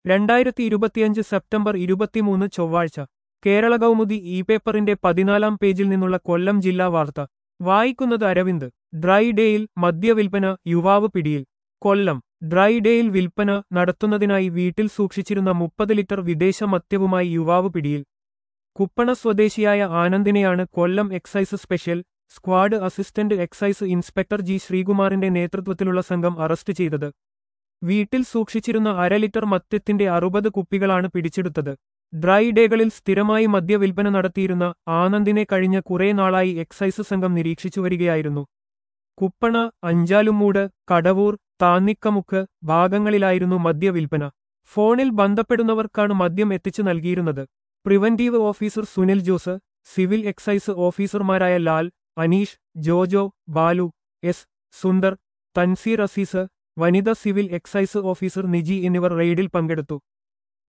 രണ്ടായിരത്തി ഇരുപത്തിയഞ്ച് സെപ്റ്റംബർ ഇരുപത്തിമൂന്ന് ചൊവ്വാഴ്ച കേരള കൗമുദി ഇ പേപ്പറിന്റെ പതിനാലാം പേജിൽ നിന്നുള്ള കൊല്ലം ജില്ലാ വാർത്ത വായിക്കുന്നത് അരവിന്ദ് ഡ്രൈ ഡേയിൽ മദ്യവിൽപ്പന യുവാവ് പിടിയിൽ കൊല്ലം ഡ്രൈ ഡേയിൽ വിൽപ്പന നടത്തുന്നതിനായി വീട്ടിൽ സൂക്ഷിച്ചിരുന്ന മുപ്പത് ലിറ്റർ വിദേശ മദ്യവുമായി യുവാവ് പിടിയിൽ കുപ്പണ സ്വദേശിയായ ആനന്ദിനെയാണ് Kollam excise special squad assistant excise inspector G ശ്രീകുമാറിന്റെ നേതൃത്വത്തിലുള്ള സംഘം അറസ്റ്റ് ചെയ്തത് വീട്ടിൽ സൂക്ഷിച്ചിരുന്ന അര ലിറ്റർ മദ്യത്തിന്റെ അറുപത് കുപ്പികളാണ് പിടിച്ചെടുത്തത് ഡ്രൈ ഡേകളിൽ സ്ഥിരമായി മദ്യവിൽപ്പന നടത്തിയിരുന്ന ആനന്ദിനെ കഴിഞ്ഞ കുറേ നാളായി എക്സൈസ് സംഘം നിരീക്ഷിച്ചു വരികയായിരുന്നു കുപ്പണ അഞ്ചാലുമൂട് കടവൂർ താന്നിക്കമുക്ക് ഭാഗങ്ങളിലായിരുന്നു മദ്യവിൽപ്പന ഫോണിൽ ബന്ധപ്പെടുന്നവർക്കാണ് മദ്യം എത്തിച്ചു നൽകിയിരുന്നത് preventive officer Sunil Jose civil excise ഓഫീസർമാരായ ലാൽ അനീഷ് ജോജോ ബാലു എസ് സുന്ദർ തൻസീർ അസീസ് വനിത സിവിൽ എക്സൈസ് ഓഫീസർ നിജി എന്നിവർ റെയ്ഡിൽ പങ്കെടുത്തു